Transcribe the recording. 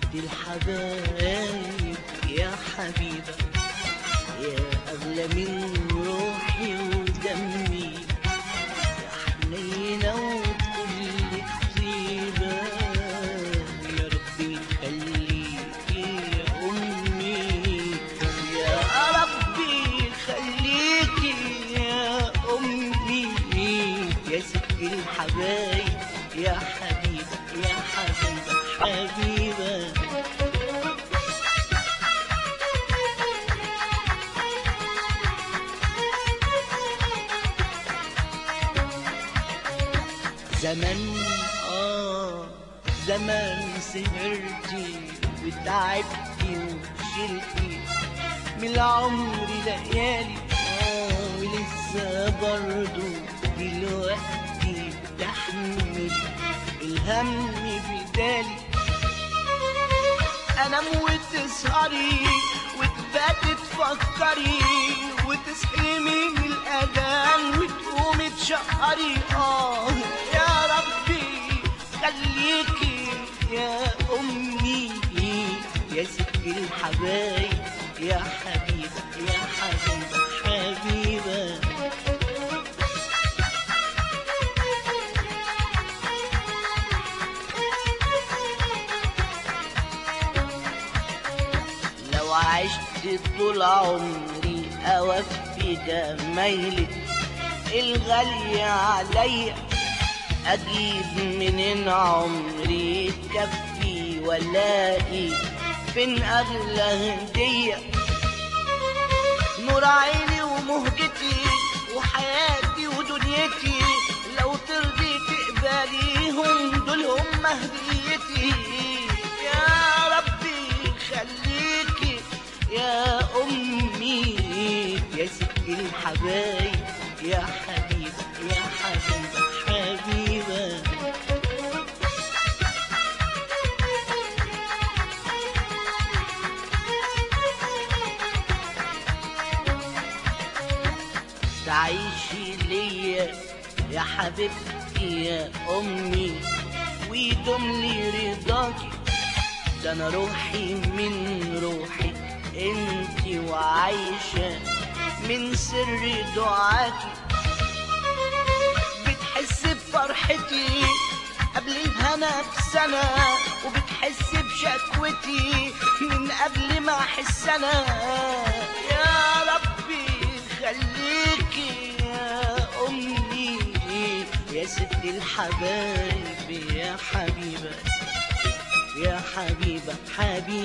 ست الحبايب يا حبيبة يا أغلى من روحي ودمي يا حنينة وكل طيبة يا ربي خليكي يا أمي يا ربي خليكي يا أمي يا ست الحبايب يا حبيبة يا حبيبة حبيبة زمان آه زمان سهرتي وتعبتي وشلتي من العمر ليالي آه ولسه برضو دلوقتي بتحمل الهم بدالي انام وتسهري وتباتي تفكري وتصحي من الاذان وتقومي تشقري اه يا ربي خليكي يا امي يا ست الحبايب يا حبيبه يا حبيبه حبيبه لو عشت طول عمري اوفي جمايلك الغالية عليا اجيب منين عمري كفي والاقي فين اغلى هدية نور عيني ومهجتي وحياتي ودنيتي لو ترضي تقبليهم دول هم هديتي يا ربي خليكي يا أمي يا ست الحبايب يا حبيبة يا حبيبة حبيبة تعيشي ليا يا حبيبتي يا أمي ويدوم لي رضاكي ده أنا روحي من روحي انتي وعايشة من سر دعاكي بتحس بفرحتي قبل الهنا بسنة وبتحس بشكوتي من قبل ما أحس أنا يا ربي خليكي يا أمي يا ست الحبايب يا حبيبة يا حبيبة حبيبة